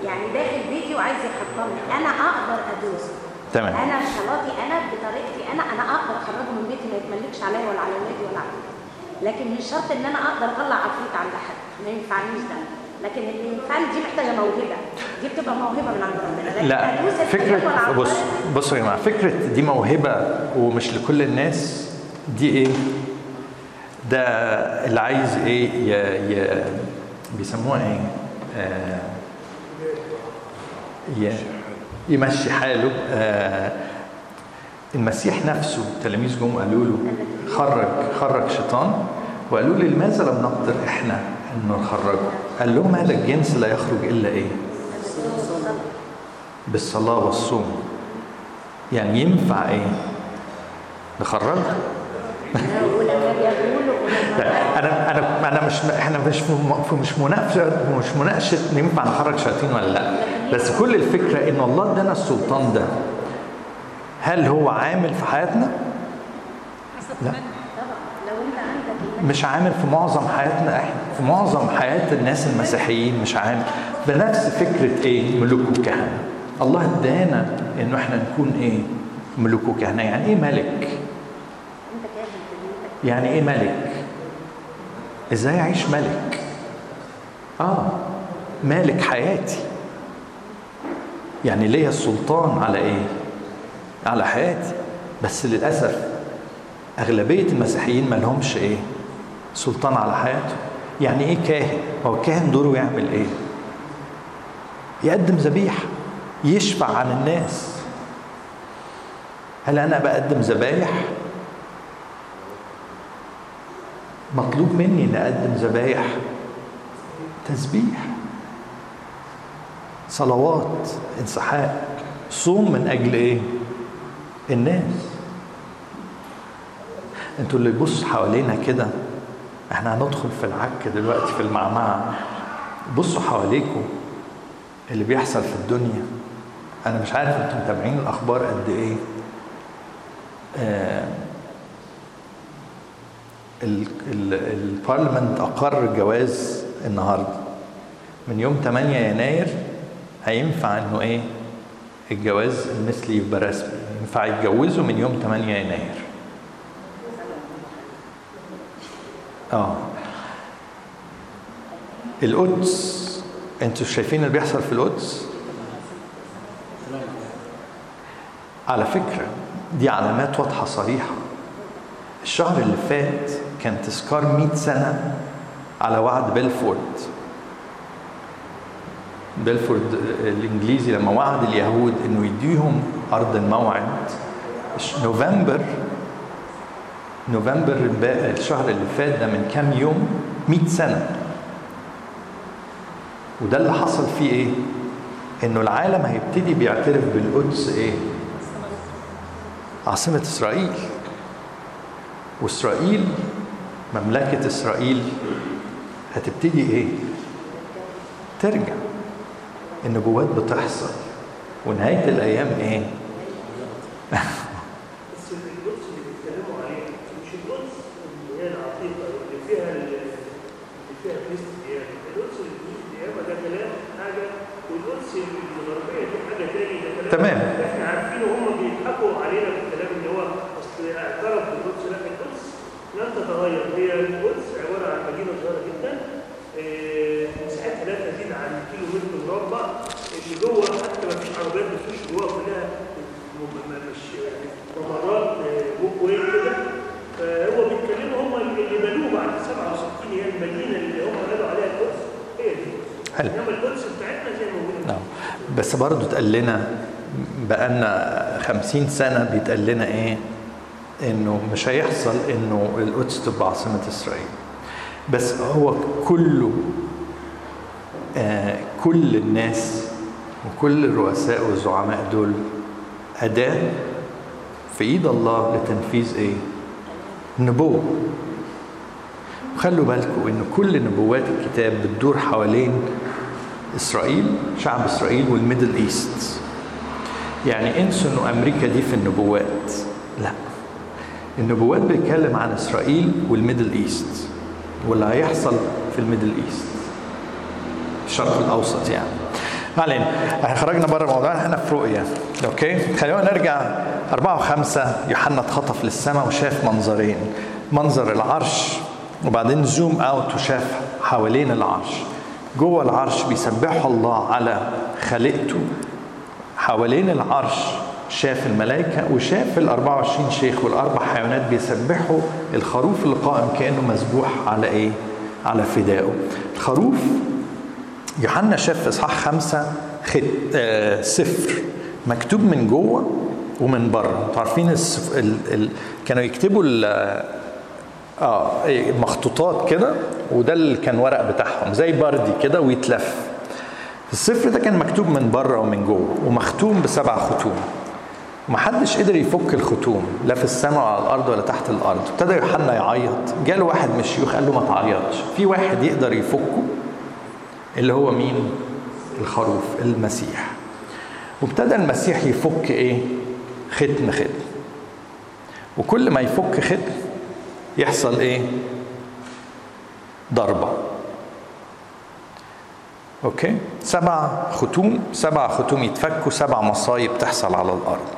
يعني داخل بيتي وعايز يحطمني انا اقدر ادوس تمام. انا صلاتي انا بطريقتي انا انا اقدر اخرجه من بيتي ما يتملكش عليا ولا على ولادي ولا على لكن مش شرط ان انا اقدر اطلع عفريت عند حد ما ينفعنيش ده لكن اللي ينفعني دي محتاجه موهبه دي بتبقى موهبه من عند ربنا لكن لا أدوس الحاجات فكرة والعفاريت بص بصوا يا جماعة فكرة دي موهبة ومش لكل الناس دي ايه؟ ده اللي عايز ايه ي... ي... بيسموها ايه؟ آه ي... يمشي حاله آه المسيح نفسه التلاميذ جم قالوا له خرج خرج شيطان وقالوا له لماذا لم نقدر احنا انه نخرجه؟ قال لهم هذا الجنس لا يخرج الا ايه؟ بالصلاة والصوم يعني ينفع ايه نخرج ولما بيقولوا ولما انا انا انا مش احنا مش م- مش مناقشه مش مناقشه ينفع نخرج شياطين ولا لا بس كل الفكره ان الله ادانا السلطان ده هل هو عامل في حياتنا لا طبعا لو انت عندك مش عامل في معظم حياتنا احنا في معظم حياه الناس المسيحيين مش عامل بنفس فكره ايه ملوك وكهنه الله ادانا انه احنا نكون ايه ملوك وكهنه يعني ايه ملك انت كاهن في بيتك يعني ايه ملك ازاي اعيش ملك اه مالك حياتي يعني ليا السلطان على ايه على حياتي بس للاسف اغلبيه المسيحيين ما لهمش ايه سلطان على حياتهم يعني ايه كاهن هو الكاهن دوره يعمل ايه يقدم ذبيحه يشفع عن الناس هل انا بقدم ذبايح مطلوب مني ان اقدم ذبايح تسبيح صلوات انسحاق صوم من اجل ايه الناس انتوا اللي يبص حوالينا كده احنا هندخل في العك دلوقتي في المعمعة بصوا حواليكم اللي بيحصل في الدنيا انا مش عارف انتوا متابعين الاخبار قد ايه آه ال- ال- البارلمنت اقر جواز النهارده من يوم 8 يناير هينفع انه ايه الجواز المثلي يبقى رسمي ينفع يتجوزوا من يوم 8 يناير اه القدس انتوا شايفين اللي بيحصل في القدس على فكرة دي علامات واضحة صريحة الشهر اللي فات كان تذكار 100 سنة على وعد بيلفورد بيلفورد الإنجليزي لما وعد اليهود إنه يديهم أرض الموعد ش- نوفمبر نوفمبر البا- الشهر اللي فات ده من كام يوم 100 سنة وده اللي حصل فيه ايه؟ انه العالم هيبتدي بيعترف بالقدس ايه؟ عاصمة اسرائيل واسرائيل مملكة اسرائيل هتبتدي ايه؟ ترجع النبوات بتحصل ونهاية الايام ايه؟ بس القدس اللي بيتكلموا عليه مش القدس اللي هي العتيقه اللي فيها اللي فيها كنيسه الديانه، القدس اللي كنيسه الديانه ده كلام حاجه والقدس الغربيه دي حاجه تاني ده كلام تمام. احنا عارفين وهم بيضحكوا علينا بالكلام اللي هو اصل اعترف بالقدس لا القدس لن تتغير هي القدس عباره عن مدينه صغيره جدا آه، مساحتها لا تزيد عن كيلو متر مربع اللي جوه حتى ما فيش عربيات بتخش جوه كلها م- م- مش يعني ممرات بوك واي كده فهو بيتكلموا هم اللي بنوه بعد 67 هي المدينه اللي هم قالوا عليها القدس هي دي حلو. انما القدس بتاعتنا زي ما قلنا نعم بس برضو اتقال لنا بقالنا خمسين سنة بيتقال لنا ايه انه مش هيحصل انه القدس تبقى عاصمة اسرائيل بس هو كله آه كل الناس وكل الرؤساء والزعماء دول أداة في إيد الله لتنفيذ إيه؟ نبوة وخلوا بالكم إن كل نبوات الكتاب بتدور حوالين إسرائيل شعب إسرائيل والميدل إيست يعني انسوا إنه أمريكا دي في النبوات لا النبوات بتتكلم عن إسرائيل والميدل إيست واللي هيحصل في الميدل إيست الشرق الأوسط يعني ما علينا احنا خرجنا بره الموضوع احنا في رؤيا اوكي خلينا نرجع أربعة وخمسة يوحنا اتخطف للسماء وشاف منظرين منظر العرش وبعدين زوم اوت وشاف حوالين العرش جوه العرش بيسبحوا الله على خليقته حوالين العرش شاف الملائكة وشاف ال 24 شيخ والأربع حيوانات بيسبحوا الخروف اللي قائم كأنه مذبوح على إيه؟ على فدائه. الخروف يوحنا شاف في إصحاح خمسة خت... آه سفر مكتوب من جوه ومن بره، انتوا عارفين السف... ال... ال... كانوا يكتبوا ال... اه مخطوطات كده وده اللي كان ورق بتاعهم زي بردي كده ويتلف. السفر ده كان مكتوب من بره ومن جوه ومختوم بسبع ختوم. محدش قدر يفك الختوم لا في السماء ولا على الارض ولا تحت الارض ابتدى يوحنا يعيط جاله واحد من الشيوخ قال له ما تعيطش في واحد يقدر يفكه اللي هو مين الخروف المسيح وابتدى المسيح يفك ايه ختم ختم وكل ما يفك ختم يحصل ايه ضربه اوكي سبع ختوم سبع ختوم يتفكوا سبع مصايب تحصل على الارض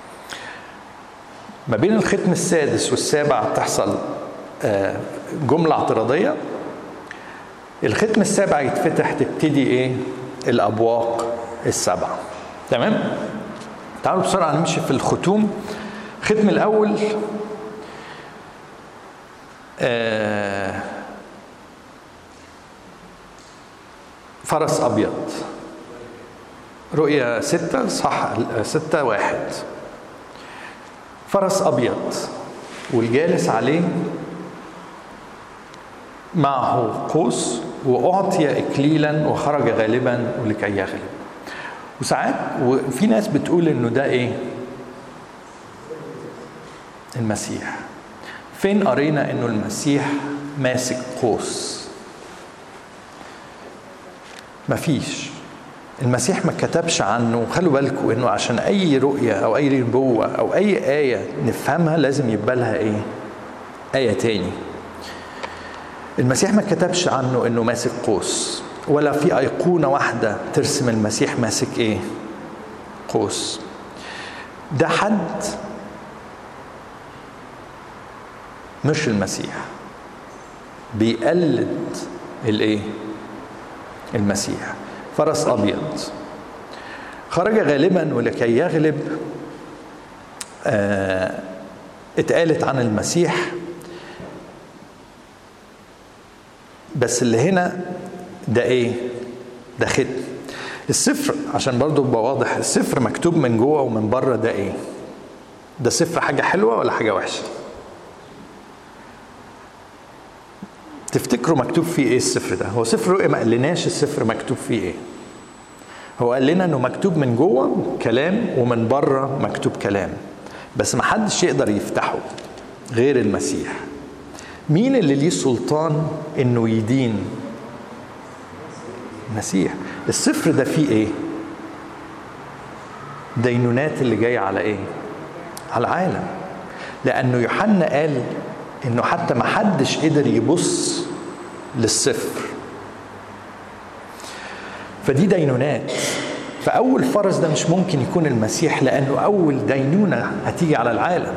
ما بين الختم السادس والسابع تحصل جملة اعتراضية الختم السابع يتفتح تبتدي ايه الابواق السبعة تمام تعالوا بسرعة نمشي في الختوم الختم الاول آه فرس أبيض رؤية ستة صح ستة واحد فرس أبيض والجالس عليه معه قوس وأعطي إكليلا وخرج غالبا ولكي يغلب وساعات وفي ناس بتقول إنه ده إيه؟ المسيح فين قرينا إنه المسيح ماسك قوس مفيش المسيح ما كتبش عنه خلوا بالكم انه عشان اي رؤيه او اي نبوه او اي ايه نفهمها لازم يبقى لها ايه؟ ايه تاني. المسيح ما كتبش عنه انه ماسك قوس ولا في ايقونه واحده ترسم المسيح ماسك ايه؟ قوس. ده حد مش المسيح بيقلد الايه؟ المسيح فرس ابيض خرج غالبا ولكي يغلب آه اتقالت عن المسيح بس اللي هنا ده ايه ده ختم السفر عشان برضو يبقى واضح السفر مكتوب من جوه ومن بره ده ايه ده سفر حاجه حلوه ولا حاجه وحشه تفتكروا مكتوب فيه ايه السفر ده هو سفر رؤيا ما قالناش السفر مكتوب فيه ايه هو قال لنا انه مكتوب من جوه كلام ومن بره مكتوب كلام بس ما حدش يقدر يفتحه غير المسيح مين اللي ليه سلطان انه يدين المسيح السفر ده فيه ايه دينونات اللي جايه على ايه على العالم لانه يوحنا قال انه حتى ما حدش قدر يبص للصفر فدي دينونات فاول فرس ده مش ممكن يكون المسيح لانه اول دينونه هتيجي على العالم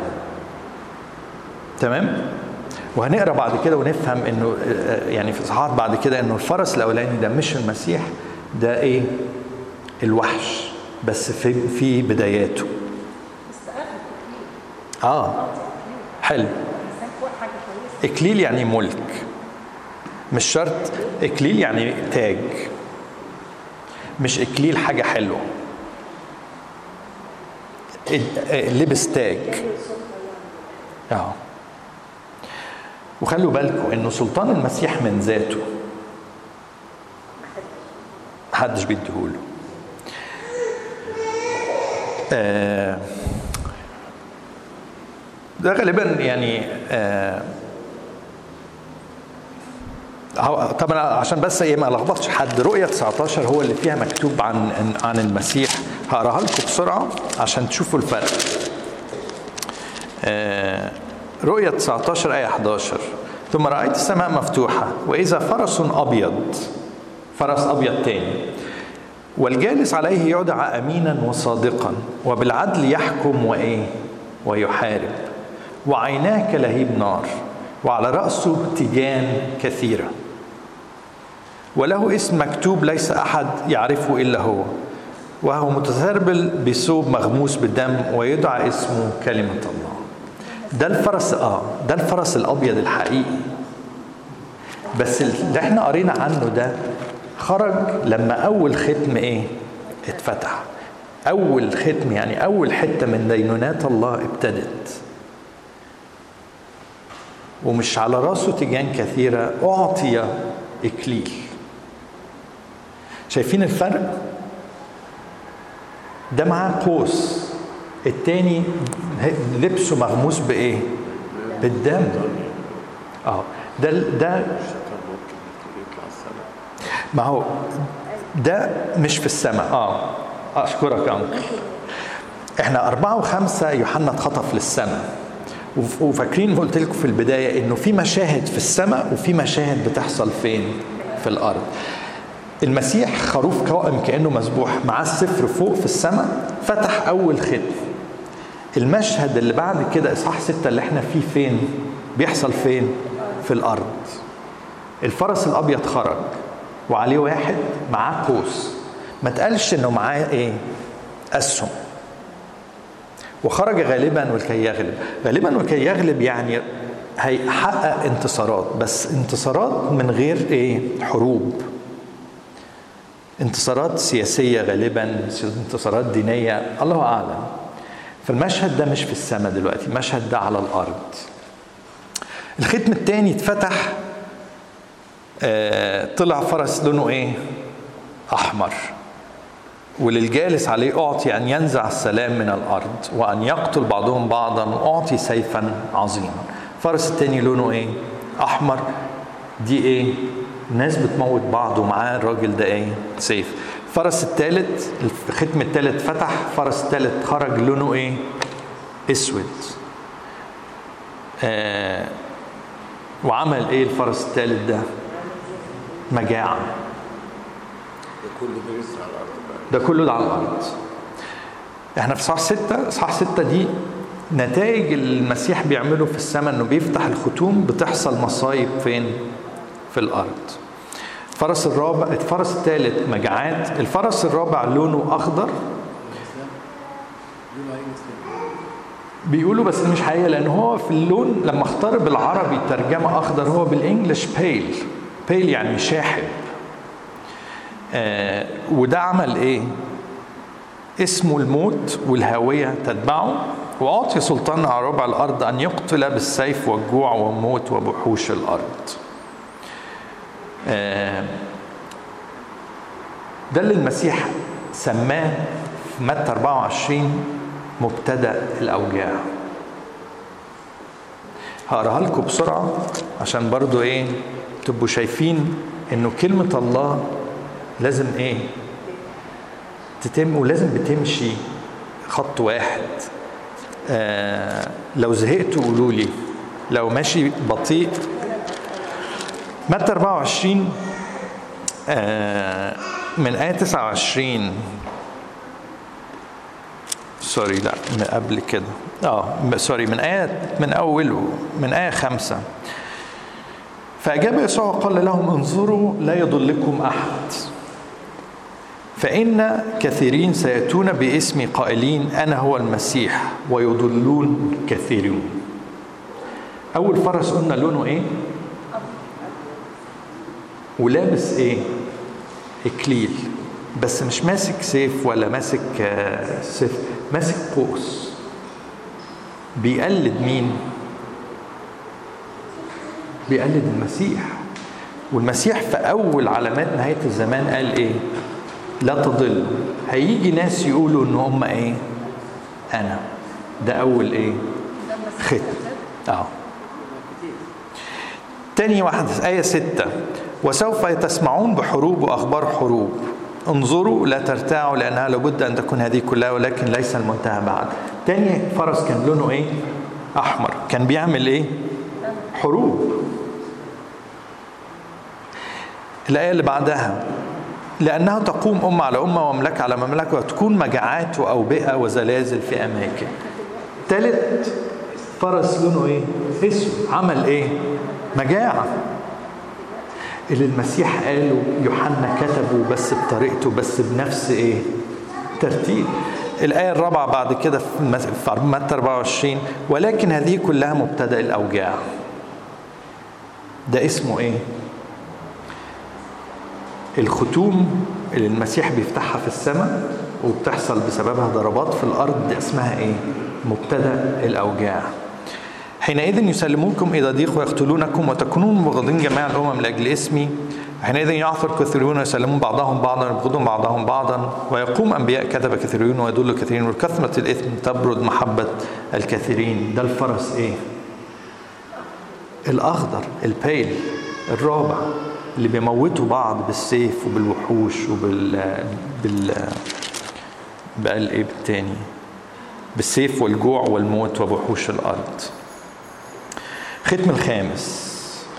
تمام وهنقرا بعد كده ونفهم انه يعني في اصحاحات بعد كده انه الفرس الاولاني ده مش المسيح ده ايه الوحش بس في في بداياته اه حلو اكليل يعني ملك مش شرط اكليل يعني تاج مش اكليل حاجه حلوه لبس تاج اه وخلوا بالكم انه سلطان المسيح من ذاته محدش بيديهوله آه ده غالبا يعني آه طبعا عشان بس ايه ما لخبطش حد رؤيه 19 هو اللي فيها مكتوب عن عن المسيح هقراها لكم بسرعه عشان تشوفوا الفرق. آه رؤيه 19 ايه 11 ثم رايت السماء مفتوحه واذا فرس ابيض فرس ابيض تاني والجالس عليه يدعى امينا وصادقا وبالعدل يحكم وايه ويحارب وعيناه كلهيب نار وعلى راسه تيجان كثيره وله اسم مكتوب ليس احد يعرفه الا هو وهو متسربل بثوب مغموس بالدم ويدعى اسمه كلمه الله ده الفرس اه ده الفرس الابيض الحقيقي بس اللي احنا قرينا عنه ده خرج لما اول ختم ايه اتفتح اول ختم يعني اول حته من دينونات الله ابتدت ومش على راسه تيجان كثيره اعطي اكليل شايفين الفرق ده معاه قوس التاني لبسه مغموس بايه بالدم اه ده ده ما هو ده مش في السماء اه اشكرك يا انكل احنا أربعة وخمسة يوحنا اتخطف للسماء وف- وفاكرين قلت لكم في البداية إنه في مشاهد في السماء وفي مشاهد بتحصل فين؟ في الأرض. المسيح خروف قائم كأنه مسبوح معاه السفر فوق في السماء فتح أول ختم. المشهد اللي بعد كده إصحاح ستة اللي احنا فيه فين؟ بيحصل فين؟ في الأرض. الفرس الأبيض خرج وعليه واحد معاه قوس. ما تقالش إنه معاه إيه؟ أسهم. وخرج غالبا ولكي يغلب غالبا ولكي يغلب يعني هيحقق انتصارات بس انتصارات من غير ايه حروب انتصارات سياسية غالبا انتصارات دينية الله أعلم فالمشهد ده مش في السماء دلوقتي المشهد ده على الأرض الختم الثاني اتفتح آه طلع فرس لونه ايه احمر وللجالس عليه أعطي أن ينزع السلام من الأرض وأن يقتل بعضهم بعضا وأعطي سيفا عظيما فرس التاني لونه إيه؟ أحمر دي إيه؟ الناس بتموت بعض ومعاه الراجل ده إيه؟ سيف فرس التالت الختم التالت فتح فرس التالت خرج لونه إيه؟ أسود آه وعمل إيه الفرس التالت ده؟ مجاعة ده كله بيرسل على الارض بقى ده كله ده على الارض احنا في اصحاح ستة اصحاح ستة دي نتائج المسيح بيعمله في السماء انه بيفتح الختوم بتحصل مصايب فين في الارض الفرس الرابع الفرس الثالث مجاعات الفرس الرابع لونه اخضر بيقولوا بس مش حقيقه لان هو في اللون لما اختار بالعربي ترجمه اخضر هو بالانجلش بيل بيل يعني شاحب آه وده عمل ايه اسمه الموت والهاوية تتبعه وأعطي سلطان على ربع الأرض أن يقتل بالسيف والجوع والموت وبحوش الأرض آه ده اللي المسيح سماه في متى 24 مبتدأ الأوجاع هقراها لكم بسرعة عشان برضو ايه تبقوا شايفين انه كلمة الله لازم ايه تتم ولازم بتمشي خط واحد آه لو زهقتوا قولوا لي لو ماشي بطيء متى 24 آه من آية 29 سوري لا من قبل كده اه سوري من آية من أوله من آية خمسة فأجاب يسوع وقال لهم انظروا لا يضلكم أحد فإن كثيرين سيأتون باسمي قائلين أنا هو المسيح ويضلون كثيرون أول فرس قلنا لونه إيه؟ ولابس إيه؟ إكليل بس مش ماسك سيف ولا ماسك آه، سيف ماسك قوس بيقلد مين؟ بيقلد المسيح والمسيح في أول علامات نهاية الزمان قال إيه؟ لا تضل هيجي ناس يقولوا ان هم ايه انا ده اول ايه ختم اه تاني واحدة آية ستة وسوف تسمعون بحروب وأخبار حروب انظروا لا ترتاعوا لأنها لابد أن تكون هذه كلها ولكن ليس المنتهى بعد تاني فرس كان لونه إيه أحمر كان بيعمل إيه حروب الآية اللي بعدها لأنها تقوم أمة على أمة ومملكة على مملكة وتكون مجاعات وأوبئة وزلازل في أماكن تالت فرس لونه إيه؟ أسود عمل إيه؟ مجاعة اللي المسيح قاله يوحنا كتبه بس بطريقته بس بنفس إيه؟ ترتيب الآية الرابعة بعد كده في المس- في متى 24 ولكن هذه كلها مبتدأ الأوجاع ده اسمه إيه؟ الختوم اللي المسيح بيفتحها في السماء وبتحصل بسببها ضربات في الارض دي اسمها ايه؟ مبتدا الاوجاع. حينئذ يسلمونكم الى ضيق ويقتلونكم وتكونون مبغضين جميع الامم لاجل اسمي حينئذ يعثر كثيرون ويسلمون بعضهم بعضا ويبغضون بعضهم بعضا ويقوم انبياء كذب كثيرون ويدل كثيرين وكثره الاثم تبرد محبه الكثيرين ده الفرس ايه؟ الاخضر البيل الرابع اللي بيموتوا بعض بالسيف وبالوحوش وبال بال بقى الايه بالتاني بالسيف والجوع والموت وبوحوش الارض ختم الخامس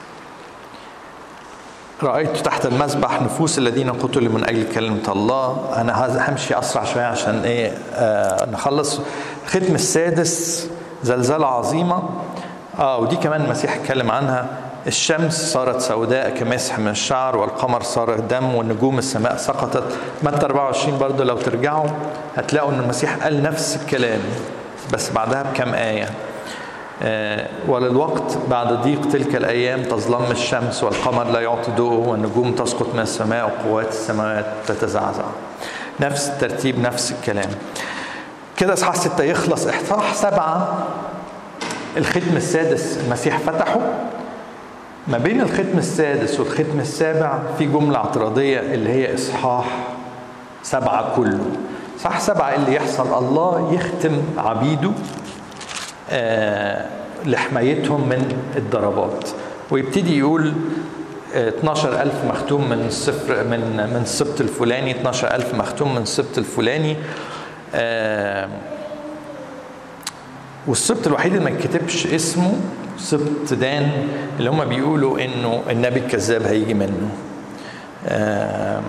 رأيت تحت المذبح نفوس الذين قتلوا من أجل كلمة الله أنا هز- همشي أسرع شوية عشان إيه آه نخلص الختم السادس زلزلة عظيمة آه ودي كمان المسيح اتكلم عنها الشمس صارت سوداء كمسح من الشعر والقمر صار دم والنجوم السماء سقطت متى 24 برضه لو ترجعوا هتلاقوا ان المسيح قال نفس الكلام بس بعدها بكم آية آه، وللوقت بعد ضيق تلك الأيام تظلم الشمس والقمر لا يعطي ضوءه والنجوم تسقط من السماء وقوات السماوات تتزعزع نفس الترتيب نفس الكلام كده اصحاح ستة يخلص اصحاح سبعة الختم السادس المسيح فتحه ما بين الختم السادس والختم السابع في جملة اعتراضية اللي هي إصحاح سبعة كله إصحاح سبعة اللي يحصل الله يختم عبيده آه، لحمايتهم من الضربات ويبتدي يقول آه، 12000 مختوم من الصفر من من السبط الفلاني 12000 مختوم من السبط الفلاني آه، والسبط الوحيد اللي ما يتكتبش اسمه سبط دان اللي هم بيقولوا انه النبي الكذاب هيجي منه آه،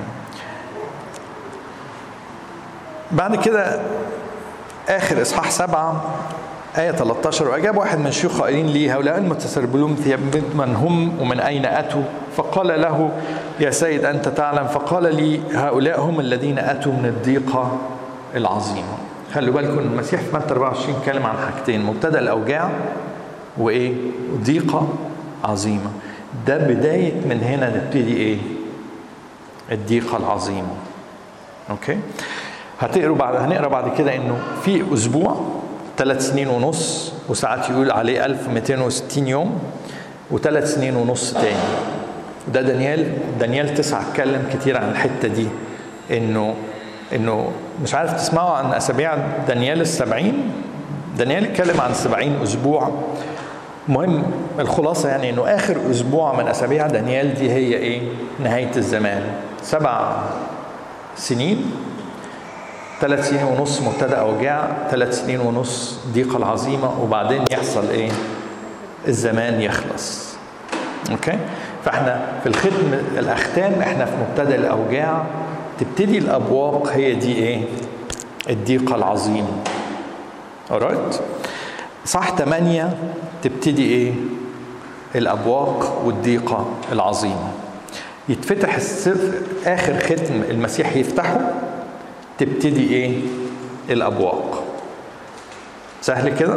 بعد كده اخر اصحاح سبعه آية 13 وأجاب واحد من الشيوخ قائلين لي هؤلاء المتسربلون ثياب من هم ومن أين أتوا فقال له يا سيد أنت تعلم فقال لي هؤلاء هم الذين أتوا من الضيقة العظيمة خلوا بالكم المسيح في متى 24 اتكلم عن حاجتين مبتدأ الأوجاع وإيه ضيقة عظيمة ده بداية من هنا نبتدي إيه الضيقة العظيمة أوكي هتقروا بعد هنقرا بعد كده انه في اسبوع ثلاث سنين ونص وساعات يقول عليه 1260 يوم وثلاث سنين ونص تاني ده دانيال دانيال تسعة اتكلم كتير عن الحته دي انه انه مش عارف تسمعوا عن اسابيع دانيال السبعين دانيال اتكلم عن سبعين اسبوع مهم الخلاصه يعني انه اخر اسبوع من اسابيع دانيال دي هي ايه نهايه الزمان سبع سنين ثلاث سنين ونص مبتدا اوجاع ثلاث سنين ونص ضيقه العظيمه وبعدين يحصل ايه الزمان يخلص اوكي فاحنا في الختم الاختام احنا في مبتدا الاوجاع تبتدي الابواق هي دي ايه الضيقه العظيمه alright صح 8 تبتدي ايه الابواق والضيقه العظيمه يتفتح السر اخر ختم المسيح يفتحه تبتدي ايه الابواق سهل كده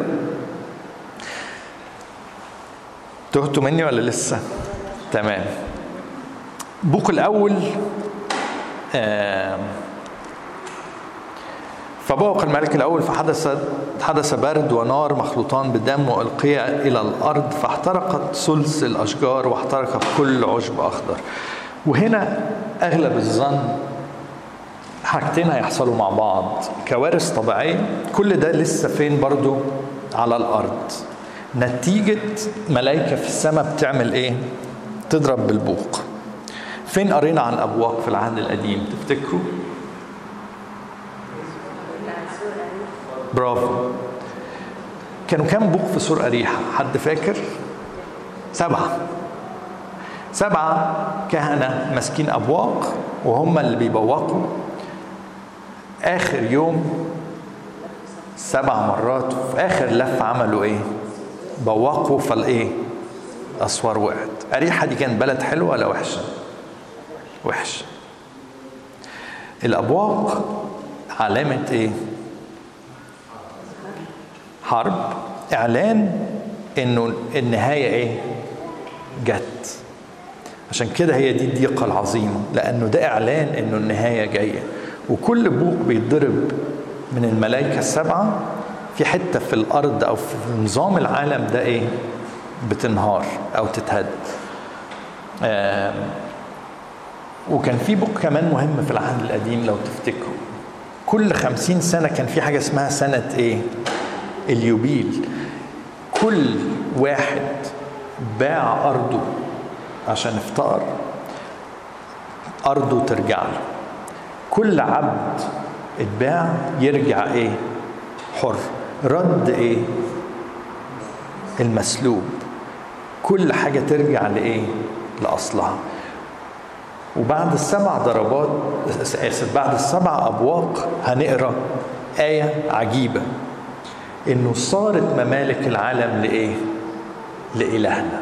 تهتوا مني ولا لسه تمام بوق الاول آه فبوق الملك الاول فحدث حدث برد ونار مخلوطان بدم والقي الى الارض فاحترقت ثلث الاشجار واحترق كل عشب اخضر وهنا اغلب الظن حاجتين هيحصلوا مع بعض كوارث طبيعيه كل ده لسه فين برضو على الارض نتيجه ملائكه في السماء بتعمل ايه تضرب بالبوق فين قرينا عن ابواق في العهد القديم تفتكروا برافو كانوا كام بوق في سور أريحة حد فاكر سبعة سبعة كهنة ماسكين أبواق وهم اللي بيبوقوا اخر يوم سبع مرات وفي اخر لفه عملوا ايه بوقوا فالايه الاسوار وقعت اريحه دي كانت بلد حلوه ولا وحشه وحشه الابواق علامه ايه حرب اعلان انه النهايه ايه جت عشان كده هي دي الضيقه العظيمه لانه ده اعلان انه النهايه جايه وكل بوق بيتضرب من الملائكه السبعه في حته في الارض او في نظام العالم ده ايه بتنهار او تتهد آه وكان في بوق كمان مهم في العهد القديم لو تفتكروا كل خمسين سنة كان في حاجة اسمها سنة ايه اليوبيل كل واحد باع أرضه عشان افتقر أرضه ترجع له كل عبد اتباع يرجع ايه حر رد ايه المسلوب كل حاجة ترجع لإيه لأصلها وبعد السبع ضربات آسف بعد السبع أبواق هنقرأ آية عجيبة إنه صارت ممالك العالم لإيه؟ لإلهنا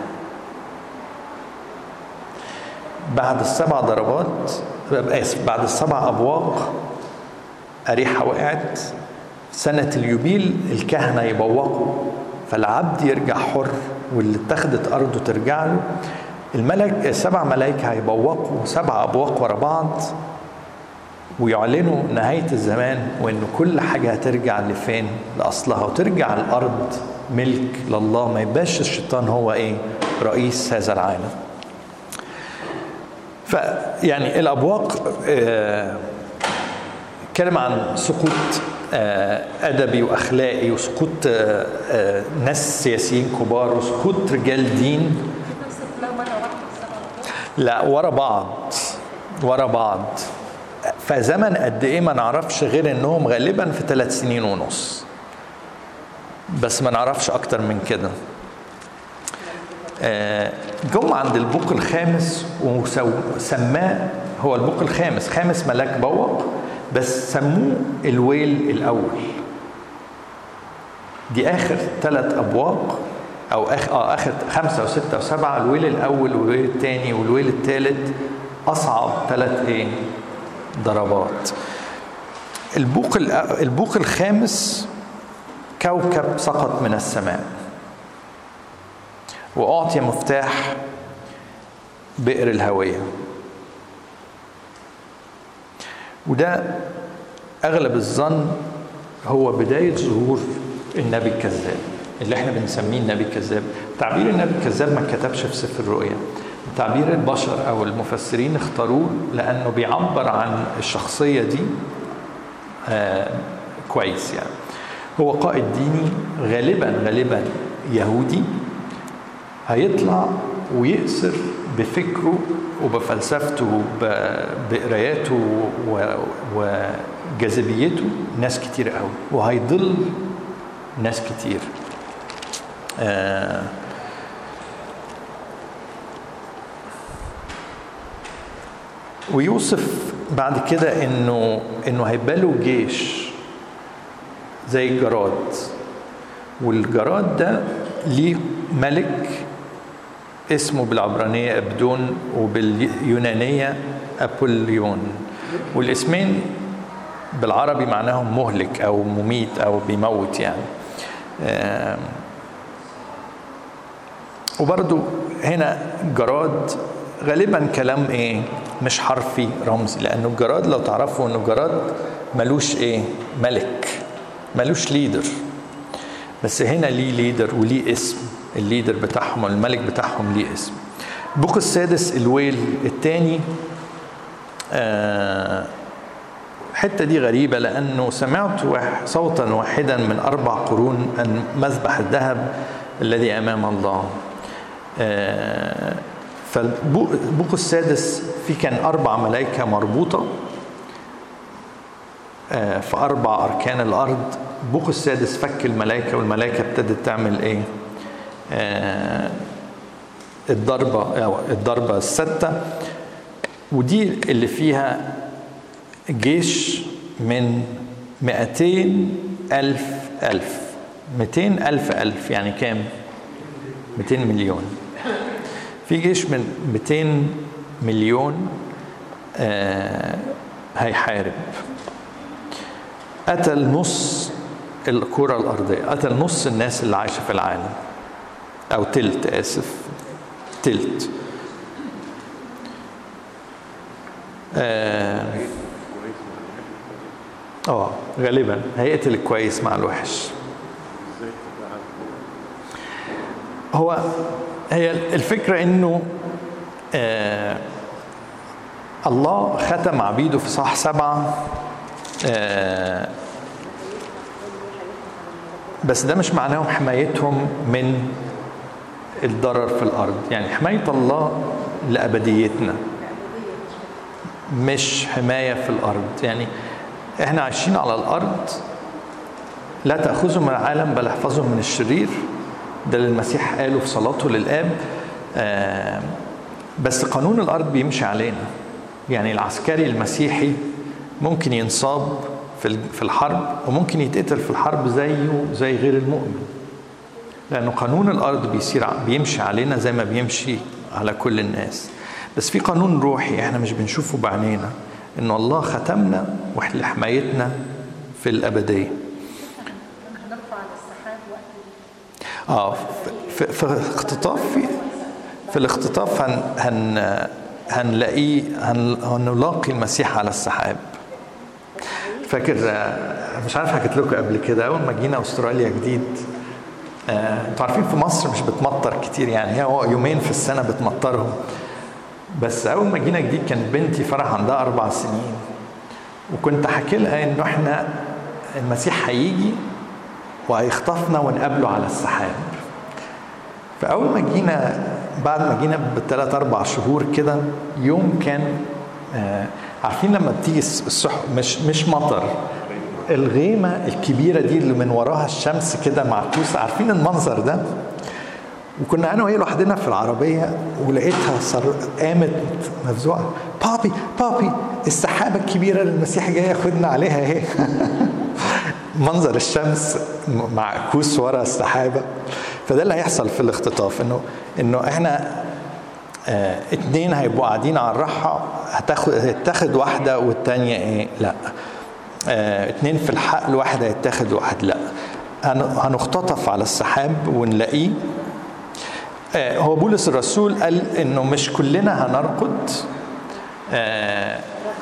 بعد السبع ضربات آسف بعد السبع أبواق أريحة وقعت سنة اليوبيل الكهنة يبوقوا فالعبد يرجع حر واللي اتخذت أرضه ترجع له الملك سبع ملائكة هيبوقوا سبع أبواق ورا بعض ويعلنوا نهاية الزمان وإن كل حاجة هترجع لفين لأصلها وترجع الأرض ملك لله ما يبقاش الشيطان هو إيه رئيس هذا العالم فيعني الأبواق آه كلمة عن سقوط آه أدبي وأخلاقي وسقوط آه آه ناس سياسيين كبار وسقوط رجال دين لا ورا بعض ورا بعض فزمن قد ايه ما نعرفش غير انهم غالبا في ثلاث سنين ونص بس ما نعرفش اكتر من كده جم عند البوق الخامس وسماه هو البوق الخامس خامس ملاك بوق بس سموه الويل الاول دي اخر ثلاث ابواق او اخر اه اخر خمسه وسته وسبعه الويل الاول والويل الثاني والويل الثالث اصعب ثلاث ايه ضربات البوق البوق الخامس كوكب سقط من السماء واعطي مفتاح بئر الهويه وده اغلب الظن هو بدايه ظهور النبي الكذاب اللي احنا بنسميه النبي الكذاب تعبير النبي الكذاب ما كتبش في سفر الرؤيا تعبير البشر او المفسرين اختاروه لانه بيعبر عن الشخصيه دي آه كويس يعني هو قائد ديني غالبا غالبا يهودي هيطلع ويأسر بفكره وبفلسفته بقراياته وجاذبيته ناس كتير قوي وهيضل ناس كتير آه ويوصف بعد كده انه انه هيبقى له جيش زي الجراد والجراد ده ليه ملك اسمه بالعبرانية أبدون وباليونانية أبوليون والاسمين بالعربي معناهم مهلك أو مميت أو بيموت يعني آه وبرضو هنا جراد غالبا كلام ايه مش حرفي رمزي لانه الجراد لو تعرفوا انه الجراد ملوش ايه ملك ملوش ليدر بس هنا ليه ليدر وليه اسم الليدر بتاعهم الملك بتاعهم ليه اسم البوق السادس الويل الثاني آه الحتة دي غريبة لأنه سمعت صوتا واحدا من أربع قرون أن مذبح الذهب الذي أمام الله آه فالبوق السادس في كان أربع ملائكة مربوطة آه في أربع أركان الأرض البوق السادس فك الملائكة والملائكة ابتدت تعمل إيه؟ آه الضربة أو الضربة الستة ودي اللي فيها جيش من 200 ألف ألف 200 ألف ألف يعني كام 200 مليون في جيش من 200 مليون آه هيحارب قتل نص الكرة الأرضية قتل نص الناس اللي عايشة في العالم أو تلت آسف تلت آه اه غالبا هيقتل الكويس مع الوحش هو هي الفكرة انه آه الله ختم عبيده في صح سبعة آه بس ده مش معناه حمايتهم من الضرر في الأرض يعني حماية الله لأبديتنا مش حماية في الأرض يعني احنا عايشين على الأرض لا تأخذوا من العالم بل احفظوا من الشرير ده اللي المسيح قاله في صلاته للآب آه بس قانون الأرض بيمشي علينا يعني العسكري المسيحي ممكن ينصاب في في الحرب وممكن يتقتل في الحرب زيه زي غير المؤمن لأنه قانون الأرض بيصير بيمشي علينا زي ما بيمشي على كل الناس بس في قانون روحي احنا مش بنشوفه بعينينا ان الله ختمنا لحمايتنا في الابديه هنرفع على السحاب وقت اه في, في, في اختطاف في, في الاختطاف هن هن هنلاقيه هن هنلاقي المسيح على السحاب فاكر مش عارف حكيت لكم قبل كده اول ما جينا استراليا جديد انتوا عارفين في مصر مش بتمطر كتير يعني هو يومين في السنه بتمطرهم بس اول ما جينا جديد كانت بنتي فرح عندها اربع سنين وكنت حكي لها انه احنا المسيح هيجي وهيخطفنا ونقابله على السحاب فاول ما جينا بعد ما جينا بثلاث اربع شهور كده يوم كان آه عارفين لما بتيجي السح مش مش مطر الغيمه الكبيره دي اللي من وراها الشمس كده معكوسه عارفين المنظر ده وكنا انا وهي لوحدنا في العربيه ولقيتها صر... قامت مفزوعه بابي بابي السحابه الكبيره اللي المسيح جاي ياخدنا عليها اهي منظر الشمس معكوس ورا السحابه فده اللي هيحصل في الاختطاف انه انه احنا اه اتنين هيبقوا قاعدين على الراحه هتاخد هتاخد واحده والتانيه ايه لا اه اتنين في الحقل واحد هيتاخد واحد لا هنختطف على السحاب ونلاقيه هو بولس الرسول قال انه مش كلنا هنرقد اه,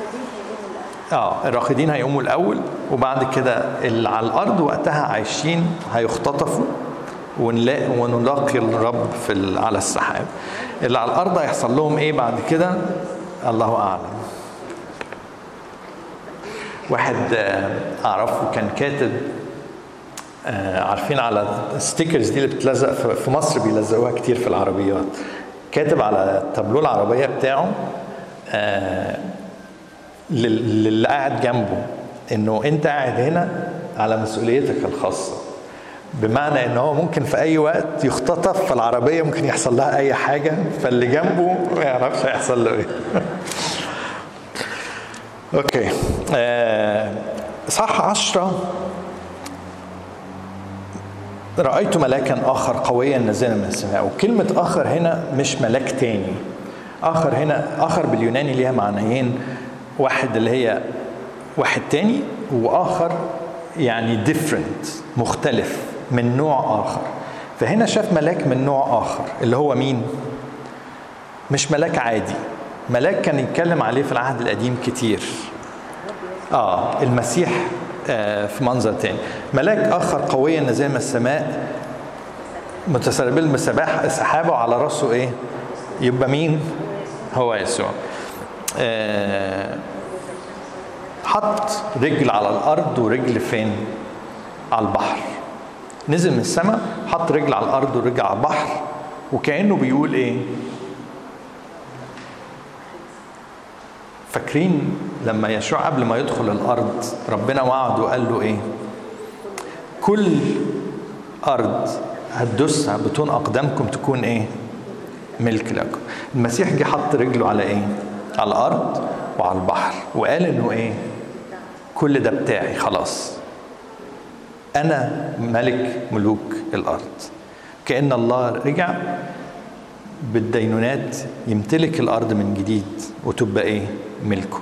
آه الراقدين هيقوموا الاول وبعد كده اللي على الارض وقتها عايشين هيختطفوا ونلاقي ونلاقي الرب في على السحاب اللي على الارض هيحصل لهم ايه بعد كده الله اعلم واحد اعرفه كان كاتب آه عارفين على الستيكرز دي اللي بتلزق في مصر بيلزقوها كتير في العربيات كاتب على التابلو العربيه بتاعه آه للي قاعد جنبه انه انت قاعد هنا على مسؤوليتك الخاصه بمعنى ان هو ممكن في اي وقت يختطف في العربيه ممكن يحصل لها اي حاجه فاللي جنبه ما يعرفش هيحصل له ايه اوكي آه صح عشرة رأيت ملاكا آخر قويا نازلا من السماء وكلمة آخر هنا مش ملاك تاني آخر هنا آخر باليوناني ليها معنيين واحد اللي هي واحد تاني وآخر يعني different مختلف من نوع آخر فهنا شاف ملاك من نوع آخر اللي هو مين؟ مش ملاك عادي ملاك كان يتكلم عليه في العهد القديم كتير اه المسيح آه في منظر تاني ملاك اخر قويا نازل من السماء متسربل من السباح السحابه وعلى راسه ايه يبقى مين هو يسوع آه حط رجل على الارض ورجل فين على البحر نزل من السماء حط رجل على الارض ورجل على البحر وكانه بيقول ايه فاكرين لما يشوع قبل ما يدخل الارض ربنا وعده وقال له ايه كل ارض هتدوسها بطون اقدامكم تكون ايه ملك لكم المسيح جه حط رجله على ايه على الارض وعلى البحر وقال انه ايه كل ده بتاعي خلاص انا ملك ملوك الارض كان الله رجع بالدينونات يمتلك الارض من جديد وتبقى ايه ملكه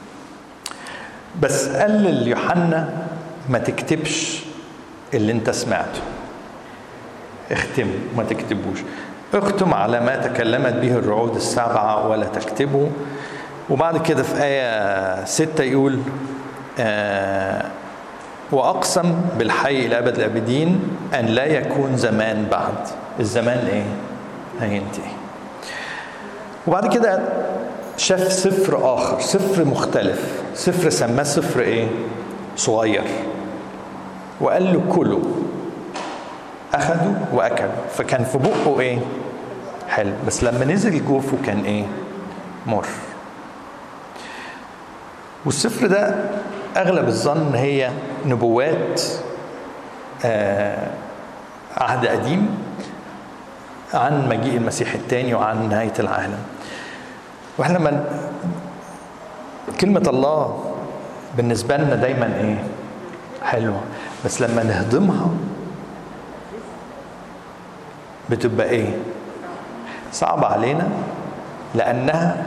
بس قال ليوحنا ما تكتبش اللي انت سمعته اختم ما تكتبوش اختم على ما تكلمت به الرعود السبعة ولا تكتبه وبعد كده في آية ستة يقول آه وأقسم بالحي إلى أبد الآبدين أن لا يكون زمان بعد الزمان إيه؟ هينتهي وبعد كده شاف سفر آخر سفر مختلف سفر سماه سفر إيه؟ صغير وقال له كله أخدوا وأكلوا فكان في بقه إيه؟ حلو بس لما نزل جوفه كان إيه؟ مر والسفر ده اغلب الظن هي نبوات آه عهد قديم عن مجيء المسيح الثاني وعن نهايه العالم واحنا من كلمه الله بالنسبه لنا دايما ايه حلوه بس لما نهضمها بتبقى ايه صعب علينا لانها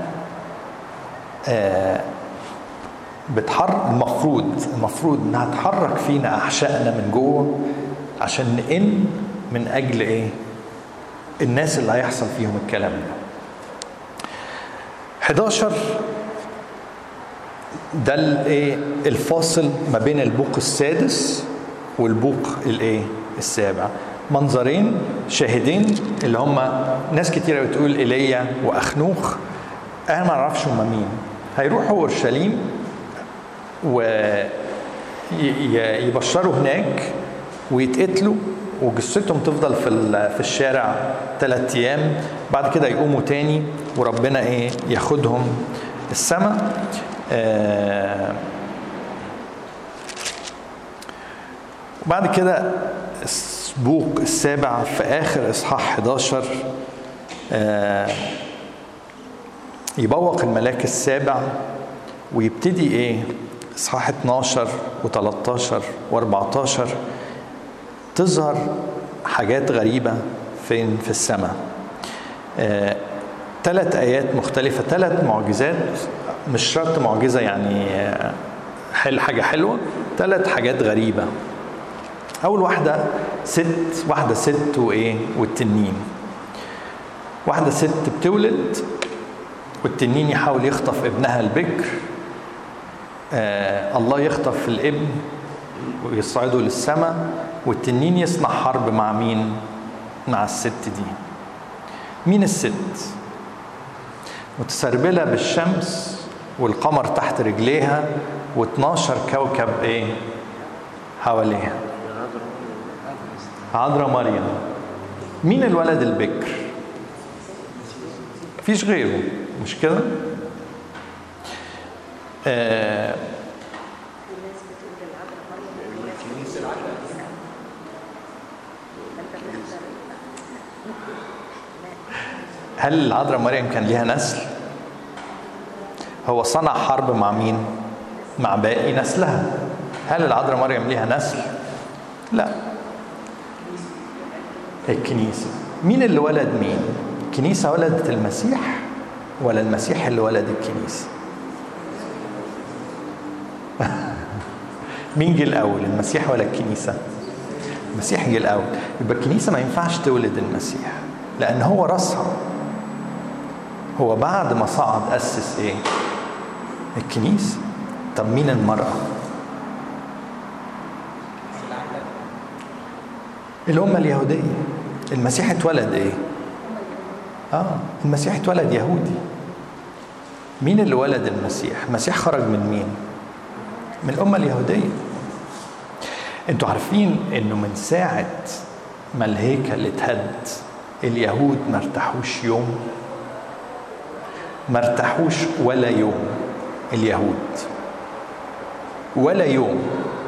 آه بتحر المفروض المفروض انها تحرك فينا احشائنا من جوه عشان نئن من اجل ايه؟ الناس اللي هيحصل فيهم الكلام ده. 11 ده الايه؟ الفاصل ما بين البوق السادس والبوق الايه؟ السابع. منظرين شاهدين اللي هم ناس كتيره بتقول ايليا واخنوخ انا ما اعرفش هم مين هيروحوا اورشليم ويبشروا هناك ويتقتلوا وجثتهم تفضل في في الشارع ثلاث ايام بعد كده يقوموا تاني وربنا ايه ياخدهم السماء آه بعد كده السبوق السابع في اخر اصحاح 11 آه يبوق الملاك السابع ويبتدي ايه اصحاح 12 و13 و14 تظهر حاجات غريبه فين في السماء ثلاث آه، ايات مختلفه ثلاث معجزات مش شرط معجزه يعني حل حاجه حلوه ثلاث حاجات غريبه اول واحده ست واحده ست وايه والتنين واحده ست بتولد والتنين يحاول يخطف ابنها البكر آه الله يخطف الابن ويصعده للسماء والتنين يصنع حرب مع مين مع الست دي مين الست متسربلة بالشمس والقمر تحت رجليها و12 كوكب ايه حواليها عذراء مريم مين الولد البكر مفيش غيره مش كده آه هل العذراء مريم كان ليها نسل؟ هو صنع حرب مع مين؟ مع باقي نسلها. هل العذراء مريم ليها نسل؟ لا. الكنيسة. مين اللي ولد مين؟ الكنيسة ولدت المسيح ولا المسيح اللي ولد الكنيسة؟ مين جه الأول؟ المسيح ولا الكنيسة؟ المسيح جه الأول، يبقى الكنيسة ما ينفعش تولد المسيح، لأن هو راسها. هو بعد ما صعد أسس إيه؟ الكنيسة. طب مين المرأة؟ الأمة اليهودية. المسيح اتولد إيه؟ آه المسيح اتولد يهودي. مين اللي ولد المسيح؟ المسيح خرج من مين؟ من الأمة اليهودية. انتوا عارفين انه من ساعة ما الهيكل اتهد اليهود ما ارتاحوش يوم ما ارتاحوش ولا يوم اليهود ولا يوم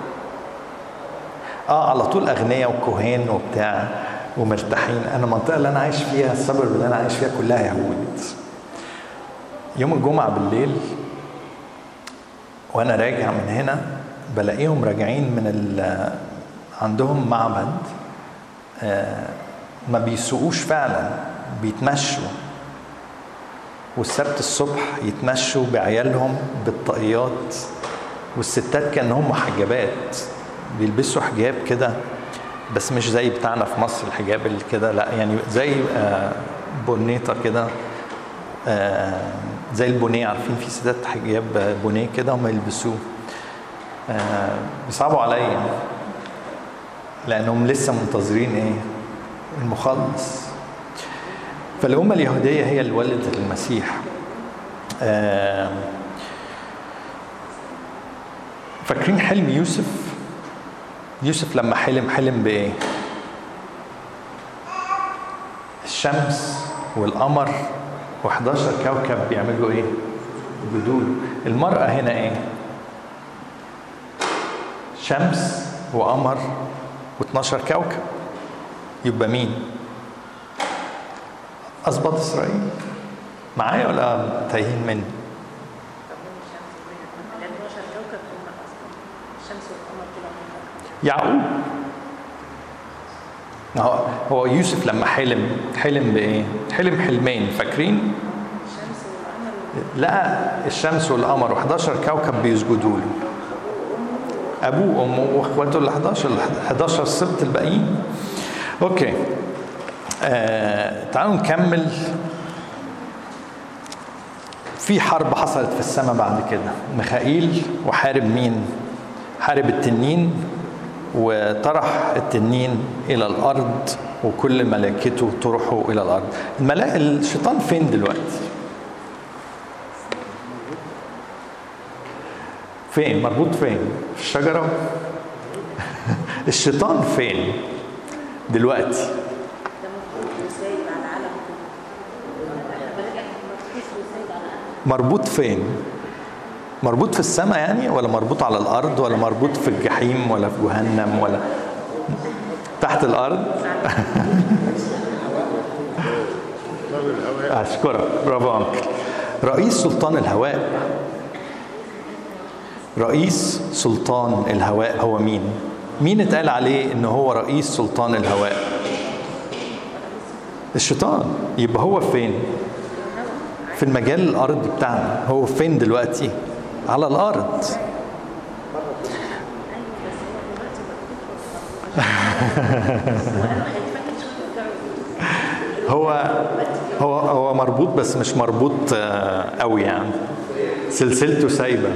اه على طول اغنياء وكهان وبتاع ومرتاحين انا المنطقه اللي انا عايش فيها السبب اللي انا عايش فيها كلها يهود يوم الجمعة بالليل وأنا راجع من هنا بلاقيهم راجعين من ال عندهم معبد آه، ما بيسوقوش فعلا بيتمشوا والسبت الصبح يتمشوا بعيالهم بالطاقيات والستات كانهم محجبات بيلبسوا حجاب كده بس مش زي بتاعنا في مصر الحجاب اللي كده لا يعني زي آه، بونيطه كده آه، زي البونيه عارفين في ستات حجاب بونيه كده هم يلبسوه آه، بيصعبوا عليا لانهم لسه منتظرين ايه المخلص فالأمة اليهودية هي اللي ولدت المسيح آه، فاكرين حلم يوسف يوسف لما حلم حلم بإيه الشمس والقمر و11 كوكب بيعملوا ايه جدول المرأة هنا ايه شمس وقمر و12 كوكب يبقى مين أسباط إسرائيل معايا ولا تايهين مني لان 12 كوكب هم اصلا الشمس والقمر كده هم يعقوب هو هو يوسف لما حلم حلم بايه؟ حلم حلمين فاكرين؟ الشمس والقمر لقى الشمس والقمر و11 كوكب بيسجدوا له ابوه وامه واخواته ال 11 ال 11 سبت الباقيين اوكي آه تعالوا نكمل في حرب حصلت في السماء بعد كده ميخائيل وحارب مين حارب التنين وطرح التنين الى الارض وكل ملائكته طرحوا الى الارض الملا... الشيطان فين دلوقتي فين مربوط فين في الشجره الشيطان فين دلوقتي ده مفروض وسايد على العالم كله احنا بنرجع مفروض وسايد على العالم مربوط فين مربوط في السماء يعني ولا مربوط على الارض ولا مربوط في الجحيم ولا في جهنم ولا تحت الارض اشكرك برافو انكل رئيس سلطان الهواء رئيس سلطان الهواء هو مين مين اتقال عليه ان هو رئيس سلطان الهواء الشيطان يبقى هو فين في المجال الارضي بتاعنا هو فين دلوقتي على الارض هو هو هو مربوط بس مش مربوط آه، قوي يعني سلسلته سايبه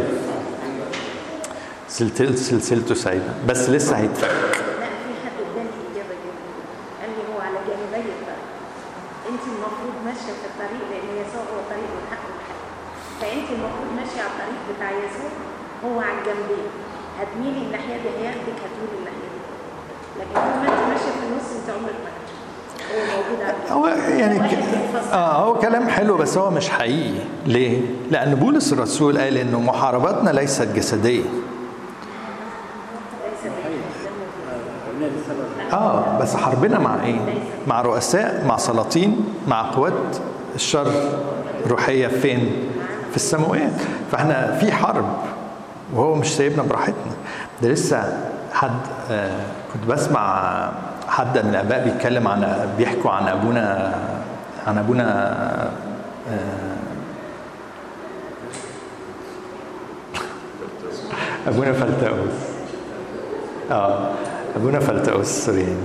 سلسلته سلسلته سايبه بس لسه هيتفك لا في حد اداني اجابه جميله قال لي هو على جانبي بقى انت المفروض ماشيه في الطريق لان يسوع هو طريق الحق والحق فانت المفروض ماشيه على الطريق بتاع يسوع هو على الجنبين هتميلي الناحيه دي هياخدك هتميلي الناحيه دي لكن طول ما انت ماشيه في النص انت عمرك ما هتشوف هو موجود عندك هو يعني واحد ك... بيفسر. اه هو كلام حلو بس هو مش حقيقي ليه؟ لأن بولس الرسول قال إنه محارباتنا ليست جسدية ليس بالدم اه بس حربنا مع ايه؟ مع رؤساء مع سلاطين مع قوات الشر روحية فين؟ في السماوات فاحنا في حرب وهو مش سايبنا براحتنا ده لسه حد آه كنت بسمع حد من الاباء بيتكلم عن بيحكوا عن ابونا عن ابونا آه ابونا فلتاوس اه ابونا فلتاوس السورياني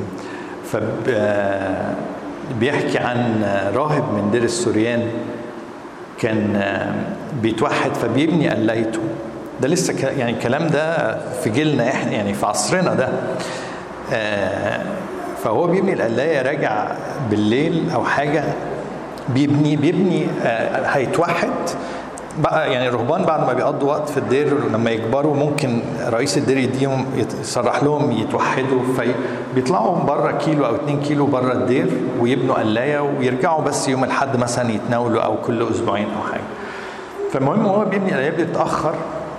فبيحكي عن راهب من دير السوريان كان آه، بيتوحد فبيبني قلايته ده لسه ك- يعني الكلام ده في جيلنا احنا يعني في عصرنا ده آه، فهو بيبني القلايه راجع بالليل او حاجه بيبني بيبني آه، هيتوحد بقى يعني الرهبان بعد ما بيقضوا وقت في الدير لما يكبروا ممكن رئيس الدير يديهم يت- يسرح لهم يتوحدوا فبيطلعوا بره كيلو او اتنين كيلو بره الدير ويبنوا قلايه ويرجعوا بس يوم الاحد مثلا يتناولوا او كل اسبوعين او حاجه فالمهم هو بيبني قلايه بيتاخر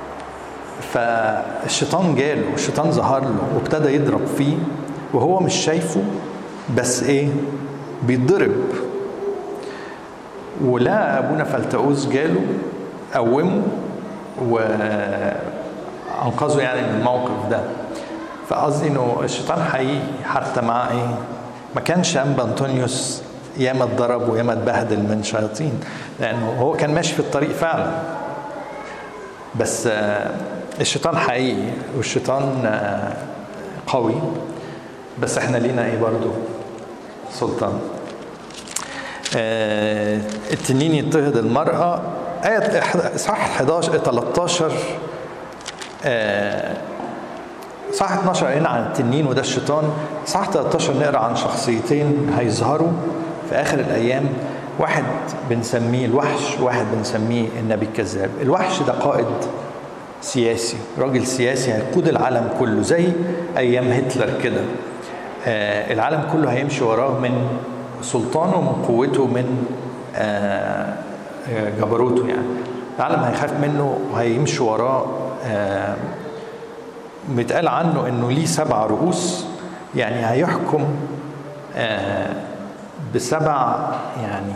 فالشيطان جاله والشيطان ظهر له وابتدى يضرب فيه وهو مش شايفه بس ايه بيتضرب ولا ابونا فلتؤوس جاله قومه وانقذه يعني من الموقف ده فقصدي انه الشيطان حقيقي حتى مع ايه ما كانش انبا انطونيوس ياما اتضرب وياما اتبهدل من شياطين لانه هو كان ماشي في الطريق فعلا بس آه، الشيطان حقيقي والشيطان آه، قوي بس احنا لينا ايه برضو سلطان آه، التنين يضطهد المرأة آية إح- صح 11 13 آه، صح 12 قرينا عن التنين وده الشيطان صح 13 نقرا عن شخصيتين هيظهروا في اخر الايام واحد بنسميه الوحش واحد بنسميه النبي الكذاب الوحش ده قائد سياسي راجل سياسي هيقود العالم كله زي ايام هتلر كده آه العالم كله هيمشي وراه من سلطانه ومن قوته من آه آه، جبروته يعني العالم هيخاف منه وهيمشي وراه آه بيتقال عنه انه ليه سبع رؤوس يعني هيحكم آه، بسبع يعني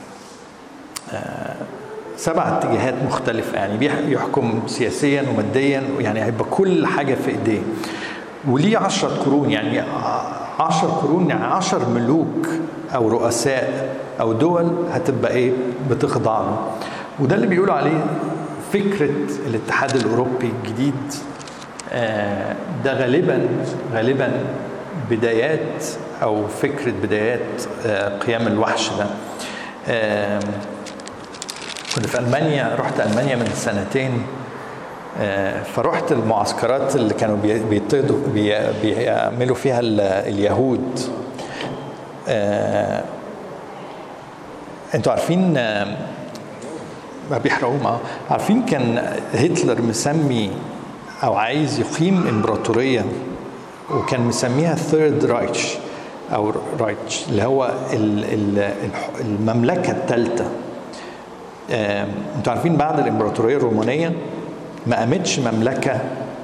آه، سبع اتجاهات مختلفة يعني بيح- يحكم سياسيا وماديا يعني هيبقى كل حاجة في ايديه وليه عشرة قرون يعني ع- عشر قرون يعني عشر ملوك أو رؤساء أو دول هتبقى إيه بتخضع له وده اللي بيقولوا عليه فكرة الاتحاد الأوروبي الجديد آه، ده غالبا غالبا بدايات او فكره بدايات آه، قيام الوحش ده آم، كنت في المانيا رحت المانيا من سنتين آه، فرحت المعسكرات اللي كانوا بي- بيطردوا بي- بيعملوا فيها ال- اليهود آه، انتوا عارفين آه، ما بيحرقوهم اه عارفين كان هتلر مسمي او عايز يقيم امبراطوريه وكان مسميها ثيرد رايتش او رايتش اللي هو ال- ال- الح- المملكه الثالثه انتوا عارفين بعد الامبراطوريه الرومانيه ما قامتش مملكه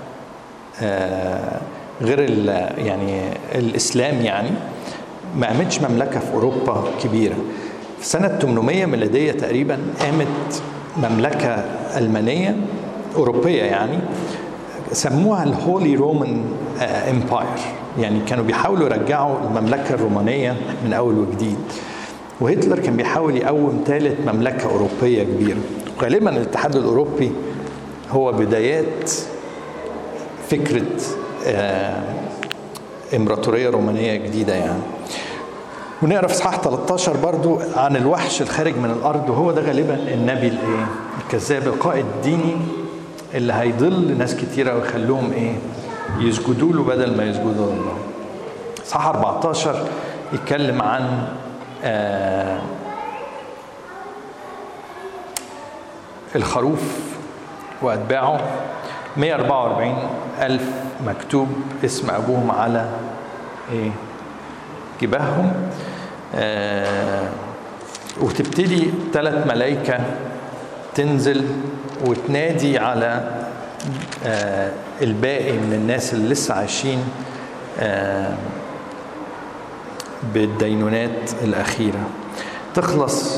آه، غير ال- يعني الاسلام يعني ما قامتش مملكه في اوروبا كبيره في سنه 800 ميلاديه تقريبا قامت مملكه المانيه اوروبيه يعني سموها الهولي رومان امباير يعني كانوا بيحاولوا يرجعوا المملكه الرومانيه من اول وجديد وهتلر كان بيحاول يقوم ثالث مملكه اوروبيه كبيره غالبا الاتحاد الاوروبي هو بدايات فكره آه، امبراطوريه رومانيه جديده يعني ونقرا في اصحاح 13 برضو عن الوحش الخارج من الارض وهو ده غالبا النبي الايه الكذاب القائد الديني اللي هيضل ناس كتيره ويخليهم ايه يسجدوا له بدل ما يسجدوا لله اصحاح 14 يتكلم عن آه الخروف واتباعه 144 ألف مكتوب اسم أبوهم على إيه؟ جباههم آه وتبتدي ثلاث ملائكة تنزل وتنادي على آه الباقي من الناس اللي لسه عايشين آه بالدينونات الأخيرة تخلص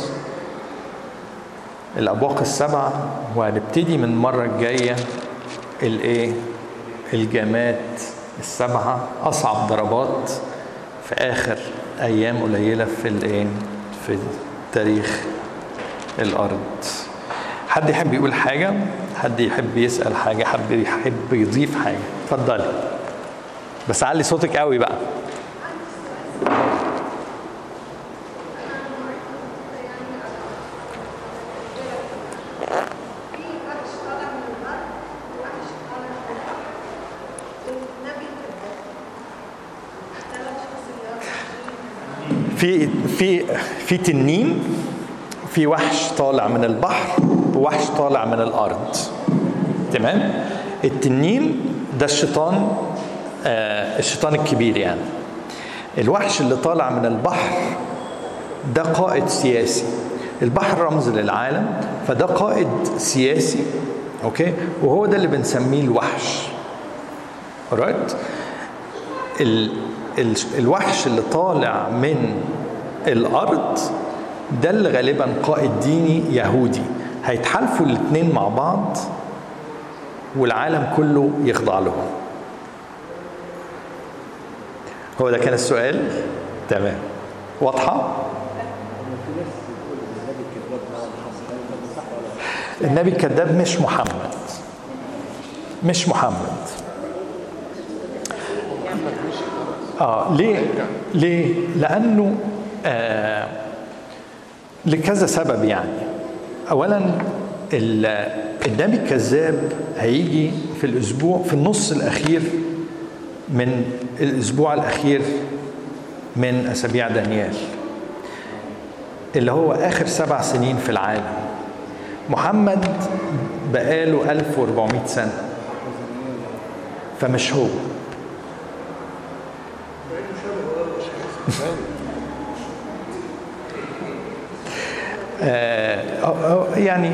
الأبواق السبعة وهنبتدي من المرة الجاية الإيه؟ الجامات السبعة أصعب ضربات في آخر أيام قليلة في الإيه؟ في تاريخ الأرض. حد يحب يقول حاجة؟ حد يحب يسأل حاجة؟ حد يحب يضيف حاجة؟ اتفضلي. بس علي صوتك قوي بقى. في في في تنين في وحش طالع من البحر ووحش طالع من الارض تمام التنين ده الشيطان آه الشيطان الكبير يعني الوحش اللي طالع من البحر ده قائد سياسي البحر رمز للعالم فده قائد سياسي اوكي وهو ده اللي بنسميه الوحش alright ال ال الوحش اللي طالع من الارض ده اللي غالبا قائد ديني يهودي هيتحالفوا الاثنين مع بعض والعالم كله يخضع لهم هو ده كان السؤال تمام واضحه النبي الكذاب مش محمد مش محمد اه ليه ليه لانه آه لكذا سبب يعني اولا ال- النبي الكذاب هيجي في الاسبوع في النص الاخير من الاسبوع الاخير من اسابيع دانيال اللي هو اخر سبع سنين في العالم محمد بقاله 1400 سنه فمش هو آه أو- أو- يعني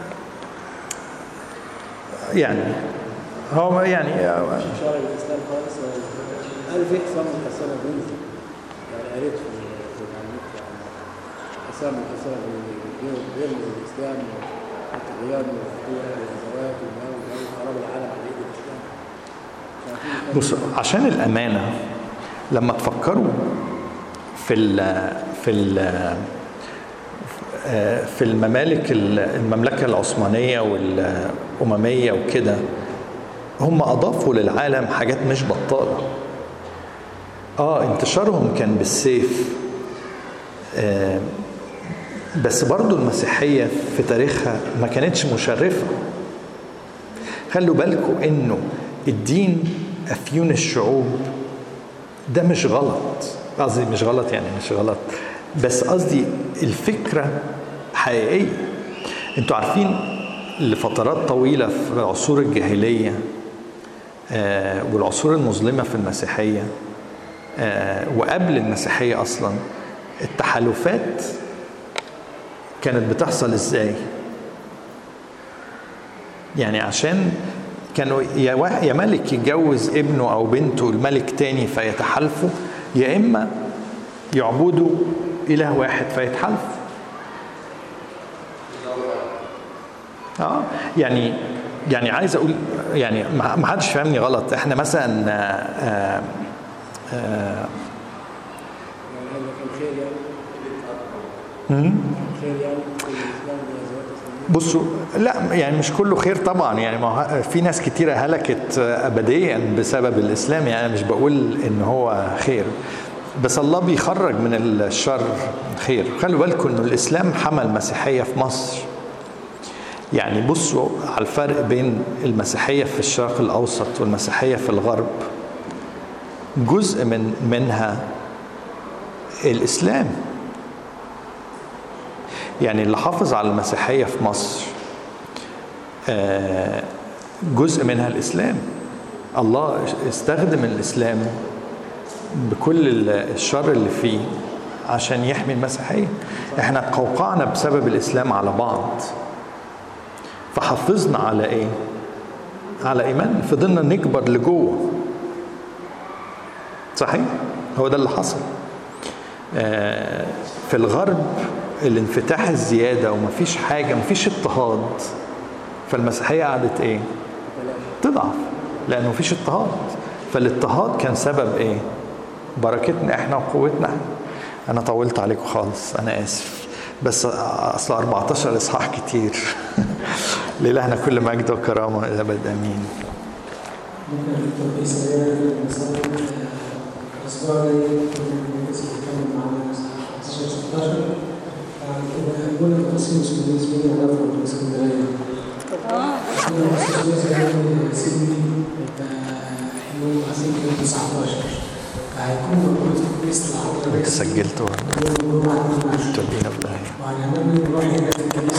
يعني هو يعني شرع الاسلام خالص قال في اقسام مقسمه بينزل يعني قريت في في النت يعني اقسام مقسمه بين بين الاسلام والطغيان والفتوح والزواج والمال وخراب العالم على ايد الاسلام شايفين بص عشان الامانه لما تفكروا في ال في ال في الممالك المملكه العثمانيه والامميه وكده هم اضافوا للعالم حاجات مش بطاله اه انتشارهم كان بالسيف آه بس برضو المسيحيه في تاريخها ما كانتش مشرفه خلوا بالكم انه الدين افيون الشعوب ده مش غلط قصدي مش غلط يعني مش غلط بس قصدي الفكره حقيقيه انتوا عارفين لفترات طويله في العصور الجاهليه آه والعصور المظلمه في المسيحيه آه وقبل المسيحيه اصلا التحالفات كانت بتحصل ازاي يعني عشان كانوا يا وا- يا ملك يتجوز ابنه او بنته الملك تاني فيتحالفوا يا اما يعبدوا اله واحد فيتحالفوا اه يعني يعني عايز اقول يعني ما ما حدش فاهمني غلط احنا مثلا آه آه يعني هذا كان خير يعني مم. خير يعني في الاسلام والزواج الاسلامي بصوا لا يعني مش كله خير طبعا يعني ما هو في ناس كتيرة هلكت أبديا بسبب الإسلام يعني أنا مش بقول إن هو خير بس الله بيخرج من الشر خير خلوا بالكم إنه الإسلام حمى المسيحية في مصر يعني بصوا على الفرق بين المسيحية في الشرق الأوسط والمسيحية في الغرب جزء من منها الإسلام يعني اللي حافظ على المسيحية في مصر آه، جزء منها الإسلام الله استخدم الإسلام بكل ال- الشر اللي فيه عشان يحمي المسيحية احنا قوقعنا بسبب الإسلام على بعض فحافظنا على ايه على ايمان فضلنا نكبر لجوه صحيح هو ده اللي حصل آه، في الغرب الانفتاح الزياده ومفيش حاجه مفيش اضطهاد فالمسيحيه قعدت ايه؟ تضعف لانه مفيش اضطهاد فالاضطهاد كان سبب ايه؟ بركتنا احنا وقوتنا احنا انا طولت عليكم خالص انا اسف بس اصل 14 اصحاح كتير لإلهنا كل مجد وكرامه الى ابد امين ممكن تطبيق سريع مثلا الأسبوع الجاي ممكن الناس بتتكلم معانا 15 16 هنقول التخصص بالنسبة لي هدف في اسكندرية. اه أنا التخصص يعني سيدني يوم مثلا 19 فهيكون موجود في الكنيسة العربية انت سجلت يوم الجمعة 22 تودينا في داهيه وهنعمل نروح هناك الكنيسة